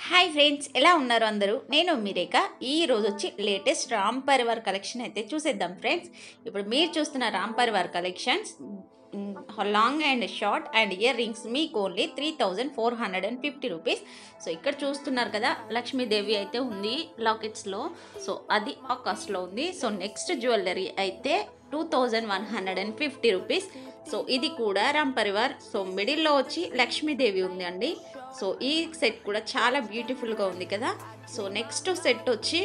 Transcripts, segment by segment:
hi friends ఎలా ఉన్నారు అందరూ నేను మీరేక ఈ రోజు వచ్చి లేటెస్ట్ రామ్ పరివార్ కలెక్షన్ అయితే చూసేద్దాం ఫ్రెండ్స్ ఇప్పుడు మీరు చూస్తున్న Ram Parivar collections long and short and earrings మీకు only three thousand four hundred and fifty rupees so ఇక్కడ చూస్తున్నారు కదా లక్ష్మీదేవి అయితే ఉంది లాకెట్స్లో సో అది ఆ కాస్ట్లో ఉంది సో నెక్స్ట్ జ్యువెలరీ అయితే two thousand one hundred and fifty rupees so ఇది కూడా రామ్ పరివార్ సో మిడిల్లో వచ్చి లక్ష్మీదేవి ఉంది అండి సో ఈ సెట్ కూడా చాలా బ్యూటిఫుల్గా ఉంది కదా సో నెక్స్ట్ సెట్ వచ్చి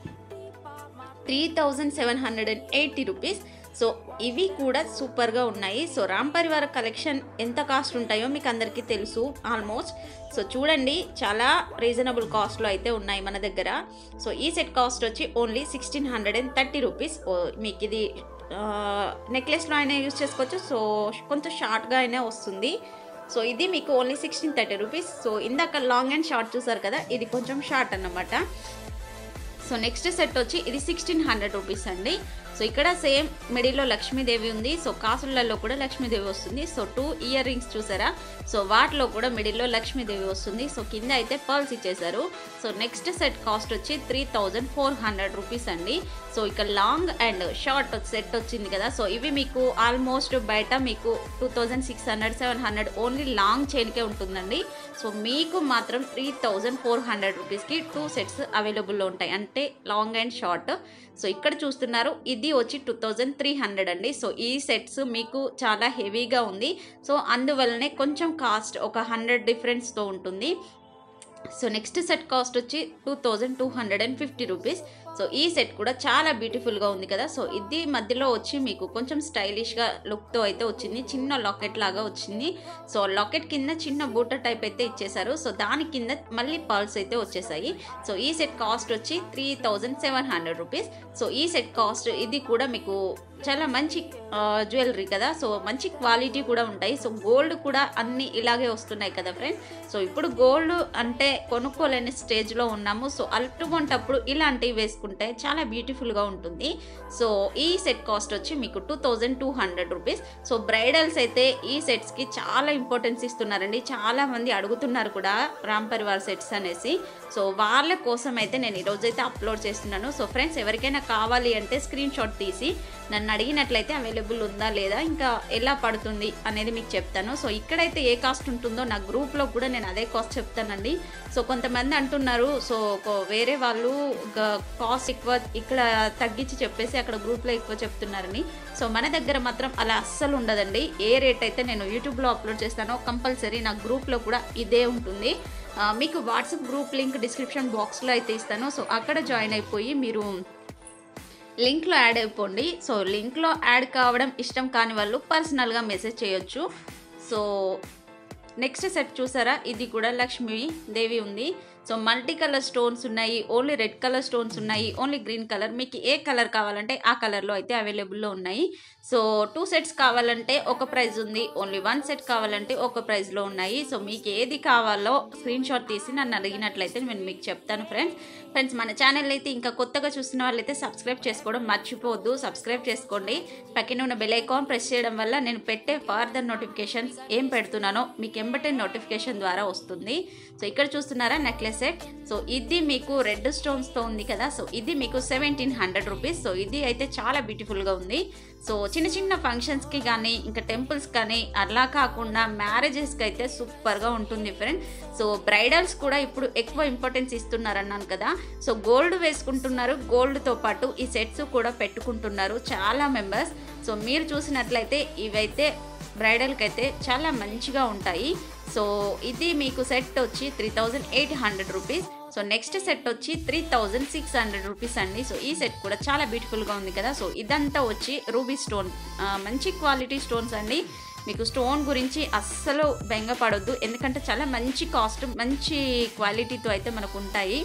three thousand seven hundred and eighty rupees so ఇవి కూడా సూపర్గా ఉన్నాయి సో రామ్ పరివార్ కలెక్షన్ ఎంత కాస్ట్ ఉంటాయో మీకు అందరికీ తెలుసు ఆల్మోస్ట్ సో చూడండి చాలా రీజనబుల్ కాస్ట్లో అయితే ఉన్నాయి మన దగ్గర సో ఈ సెట్ కాస్ట్ వచ్చి only sixteen hundred and thirty rupees మీకు ఇది నెక్లెస్లో అయినా యూజ్ చేసుకోవచ్చు సో కొంచెం షార్ట్గా అయినా వస్తుంది సో ఇది మీకు only sixteen thirty rupees so ఇందాక లాంగ్ అండ్ షార్ట్ చూసారు కదా ఇది కొంచెం షార్ట్ అన్నమాట సో నెక్స్ట్ సెట్ వచ్చి ఇది సిక్స్టీన్ హండ్రెడ్ రూపీస్ అండి సో ఇక్కడ సేమ్ మిడిల్లో లక్ష్మీదేవి ఉంది సో కాసులలో కూడా లక్ష్మీదేవి వస్తుంది సో టూ ఇయర్ రింగ్స్ చూసారా సో వాటిలో కూడా మిడిల్లో లక్ష్మీదేవి వస్తుంది సో కింద అయితే పర్ల్స్ ఇచ్చేసారు సో నెక్స్ట్ సెట్ కాస్ట్ వచ్చి three thousand four hundred rupees అండి సో ఇక లాంగ్ అండ్ షార్ట్ సెట్ వచ్చింది కదా సో ఇవి మీకు ఆల్మోస్ట్ బయట మీకు two thousand six hundred seven hundred only long చైన్కే ఉంటుందండి సో మీకు మాత్రం త్రీ థౌజండ్ ఫోర్ హండ్రెడ్ రూపీస్కి టూ సెట్స్ అవైలబుల్లో ఉంటాయి అంటే లాంగ్ అండ్ షార్ట్ సో ఇక్కడ చూస్తున్నారు ఇది వచ్చి టూ థౌజండ్ త్రీ హండ్రెడ్ అండి సో ఈ సెట్స్ మీకు చాలా హెవీగా ఉంది సో అందువల్లనే కొంచెం కాస్ట్ ఒక హండ్రెడ్ డిఫరెన్స్తో ఉంటుంది సో నెక్స్ట్ సెట్ కాస్ట్ వచ్చి two thousand two hundred and fifty rupees so ఈ సెట్ కూడా చాలా బ్యూటిఫుల్గా ఉంది కదా సో ఇది మధ్యలో వచ్చి మీకు కొంచెం స్టైలిష్గా లుక్తో అయితే వచ్చింది చిన్న లాకెట్ లాగా వచ్చింది సో లాకెట్ కింద చిన్న బూట టైప్ అయితే ఇచ్చేసారు సో దాని కింద మళ్ళీ పర్ల్స్ అయితే వచ్చేసాయి సో ఈ సెట్ కాస్ట్ వచ్చి three thousand seven hundred rupees so ఈ సెట్ కాస్ట్ ఇది కూడా మీకు చాలా మంచి జ్యువెలరీ కదా సో మంచి క్వాలిటీ కూడా ఉంటాయి సో గోల్డ్ కూడా అన్ని ఇలాగే వస్తున్నాయి కదా ఫ్రెండ్స్ సో ఇప్పుడు గోల్డ్ అంటే కొనుక్కోలేని స్టేజ్లో ఉన్నాము సో అటువంటప్పుడు ఇలాంటివి వేసుకుంటే చాలా బ్యూటిఫుల్గా ఉంటుంది సో ఈ సెట్ కాస్ట్ వచ్చి మీకు two thousand two hundred rupees so bridals అయితే ఈ సెట్స్కి చాలా ఇంపార్టెన్స్ ఇస్తున్నారండి చాలా మంది అడుగుతున్నారు కూడా రామ్ పరివార్ సెట్స్ అనేసి సో వాళ్ళ కోసం అయితే నేను ఈరోజైతే అప్లోడ్ చేస్తున్నాను సో ఫ్రెండ్స్ ఎవరికైనా కావాలి అంటే స్క్రీన్ షాట్ తీసి నన్ను అడిగినట్లయితే అవైలబుల్ ఉందా లేదా ఇంకా ఎలా పడుతుంది అనేది మీకు చెప్తాను సో ఇక్కడైతే ఏ కాస్ట్ ఉంటుందో నా గ్రూప్లో కూడా నేను అదే కాస్ట్ చెప్తానండి సో కొంతమంది అంటున్నారు సో వేరే వాళ్ళు కాస్ట్ ఎక్కువ ఇక్కడ తగ్గించి చెప్పేసి అక్కడ గ్రూప్లో ఎక్కువ చెప్తున్నారని సో మన దగ్గర మాత్రం అలా అస్సలు ఉండదండి ఏ రేట్ అయితే నేను యూట్యూబ్లో అప్లోడ్ చేస్తానో కంపల్సరీ నా గ్రూప్లో కూడా ఇదే ఉంటుంది మీకు వాట్సాప్ గ్రూప్ లింక్ డిస్క్రిప్షన్ బాక్స్లో అయితే ఇస్తాను సో అక్కడ జాయిన్ అయిపోయి మీరు లింక్లో యాడ్ అయిపోండి సో లింక్లో యాడ్ కావడం ఇష్టం కాని వాళ్ళు పర్సనల్గా మెసేజ్ చేయొచ్చు సో నెక్స్ట్ సెట్ చూసారా ఇది కూడా లక్ష్మీ దేవి ఉంది సో మల్టీ కలర్ స్టోన్స్ ఉన్నాయి ఓన్లీ రెడ్ కలర్ స్టోన్స్ ఉన్నాయి ఓన్లీ గ్రీన్ కలర్ మీకు ఏ కలర్ కావాలంటే ఆ కలర్లో అయితే అవైలబుల్లో ఉన్నాయి సో టూ సెట్స్ కావాలంటే ఒక ప్రైజ్ ఉంది ఓన్లీ వన్ సెట్ కావాలంటే ఒక ప్రైజ్లో ఉన్నాయి సో మీకు ఏది కావాలో స్క్రీన్ షాట్ తీసి నన్ను అడిగినట్లయితే నేను మీకు చెప్తాను ఫ్రెండ్స్ ఫ్రెండ్స్ మన ఛానల్ అయితే ఇంకా కొత్తగా చూస్తున్న వాళ్ళైతే సబ్స్క్రైబ్ చేసుకోవడం మర్చిపోవద్దు సబ్స్క్రైబ్ చేసుకోండి పక్కన ఉన్న బెల్ ఐకాన్ ప్రెస్ చేయడం వల్ల నేను పెట్టే ఫర్దర్ నోటిఫికేషన్స్ ఏం పెడుతున్నానో మీకు ఎంబటే నోటిఫికేషన్ ద్వారా వస్తుంది సో ఇక్కడ చూస్తున్నారా నెక్లెస్ సెట్ సో ఇది మీకు రెడ్ స్టోన్స్తో ఉంది కదా సో ఇది మీకు సెవెంటీన్ హండ్రెడ్ రూపీస్ సో ఇది అయితే చాలా బ్యూటిఫుల్గా ఉంది సో చిన్న చిన్న ఫంక్షన్స్కి కానీ ఇంకా టెంపుల్స్ కానీ అలా కాకుండా మ్యారేజెస్కి అయితే సూపర్గా ఉంటుంది ఫ్రెండ్ సో బ్రైడల్స్ కూడా ఇప్పుడు ఎక్కువ ఇంపార్టెన్స్ ఇస్తున్నారు అన్నాను కదా సో గోల్డ్ వేసుకుంటున్నారు గోల్డ్తో పాటు ఈ సెట్స్ కూడా పెట్టుకుంటున్నారు చాలా మెంబర్స్ సో మీరు చూసినట్లయితే ఇవైతే బ్రైడల్కి అయితే చాలా మంచిగా ఉంటాయి సో ఇది మీకు సెట్ వచ్చి three thousand eight hundred rupees so next set వచ్చి three thousand six hundred rupees అండి సో ఈ సెట్ కూడా చాలా బ్యూటిఫుల్గా ఉంది కదా సో ఇదంతా వచ్చి రూబీ స్టోన్ మంచి క్వాలిటీ స్టోన్స్ అండి మీకు స్టోన్ గురించి అస్సలు బెంగపడొద్దు ఎందుకంటే చాలా మంచి కాస్ట్ మంచి క్వాలిటీతో అయితే మనకు ఉంటాయి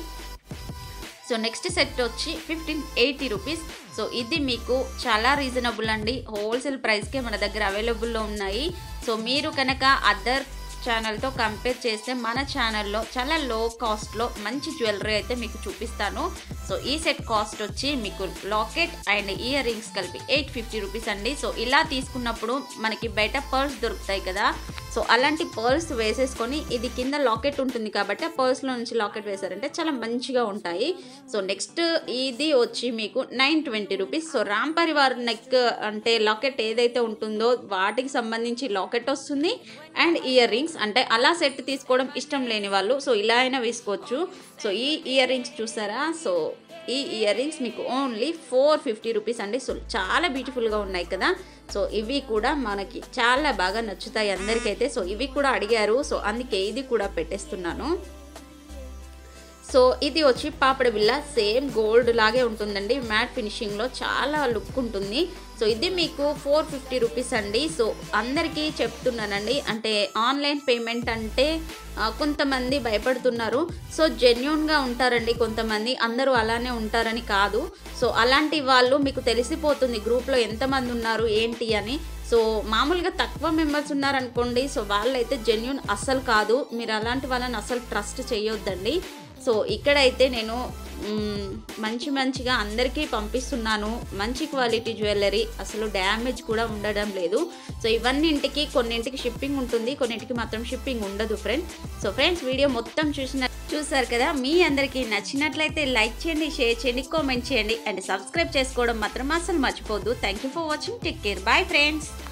సో నెక్స్ట్ సెట్ వచ్చి ఫిఫ్టీన్ ఎయిటీ రూపీస్ సో ఇది మీకు చాలా రీజనబుల్ అండి హోల్సేల్ ప్రైస్కే మన దగ్గర అవైలబుల్లో ఉన్నాయి సో మీరు కనుక అదర్ ఛానల్తో కంపేర్ చేస్తే మన ఛానల్లో చాలా లో కాస్ట్లో మంచి జ్యువెలరీ అయితే మీకు చూపిస్తాను సో ఈ సెట్ కాస్ట్ వచ్చి మీకు లాకెట్ అండ్ ఇయర్ రింగ్స్ కలిపి ఎయిట్ ఫిఫ్టీ రూపీస్ అండి సో ఇలా తీసుకున్నప్పుడు మనకి బయట పర్స్ దొరుకుతాయి కదా సో అలాంటి పర్ల్స్ వేసేసుకొని ఇది కింద లాకెట్ ఉంటుంది కాబట్టి ఆ పర్ల్స్లో నుంచి లాకెట్ వేశారంటే చాలా మంచిగా ఉంటాయి సో నెక్స్ట్ ఇది వచ్చి మీకు nine twenty rupees so Ram Parivar neck అంటే లాకెట్ ఏదైతే ఉంటుందో వాటికి సంబంధించి లాకెట్ వస్తుంది అండ్ ఇయర్ రింగ్స్ అంటే అలా సెట్ తీసుకోవడం ఇష్టం లేని వాళ్ళు సో ఇలా అయినా వేసుకోవచ్చు సో ఈ ఇయర్ రింగ్స్ చూసారా సో ఈ ఇయర్ రింగ్స్ మీకు ఓన్లీ ఫోర్ ఫిఫ్టీ రూపీస్ అండి సో చాలా బ్యూటిఫుల్గా ఉన్నాయి కదా సో ఇవి కూడా మనకి చాలా బాగా నచ్చుతాయి అందరికైతే సో ఇవి కూడా అడిగారు సో అందుకే ఇది కూడా పెట్టేస్తున్నాను సో ఇది వచ్చి పాపడ బిల్ల సేమ్ గోల్డ్ లాగే ఉంటుందండి మ్యాట్ ఫినిషింగ్లో చాలా లుక్ ఉంటుంది సో ఇది మీకు ఫోర్ ఫిఫ్టీ రూపీస్ అండి సో అందరికీ చెప్తున్నానండి అంటే ఆన్లైన్ పేమెంట్ అంటే ఆ, కొంతమంది భయపడుతున్నారు సో జెన్యున్గా ఉంటారండి కొంతమంది అందరూ అలానే ఉంటారని కాదు సో అలాంటి వాళ్ళు మీకు తెలిసిపోతుంది గ్రూప్లో ఎంతమంది ఉన్నారు ఏంటి అని సో మామూలుగా తక్కువ మెంబర్స్ ఉన్నారనుకోండి సో వాళ్ళైతే జెన్యున్ అస్సలు కాదు మీరు అలాంటి వాళ్ళని అస్సలు ట్రస్ట్ చేయొద్దండి సో ఇక్కడైతే నేను మ్, మంచి మంచిగా అందరికీ పంపిస్తున్నాను మంచి క్వాలిటీ జ్యువెలరీ అసలు డ్యామేజ్ కూడా ఉండడం లేదు సో ఇవన్నింటికి కొన్నింటికి షిప్పింగ్ ఉంటుంది కొన్నింటికి మాత్రం షిప్పింగ్ ఉండదు ఫ్రెండ్స్ సో ఫ్రెండ్స్ వీడియో మొత్తం చూసిన చూసారు కదా మీ అందరికీ నచ్చినట్లయితే లైక్ చేయండి షేర్ చేయండి కామెంట్ చేయండి అండ్ సబ్స్క్రైబ్ చేసుకోవడం మాత్రం అసలు మర్చిపోద్దు thank you for watching take care bye friends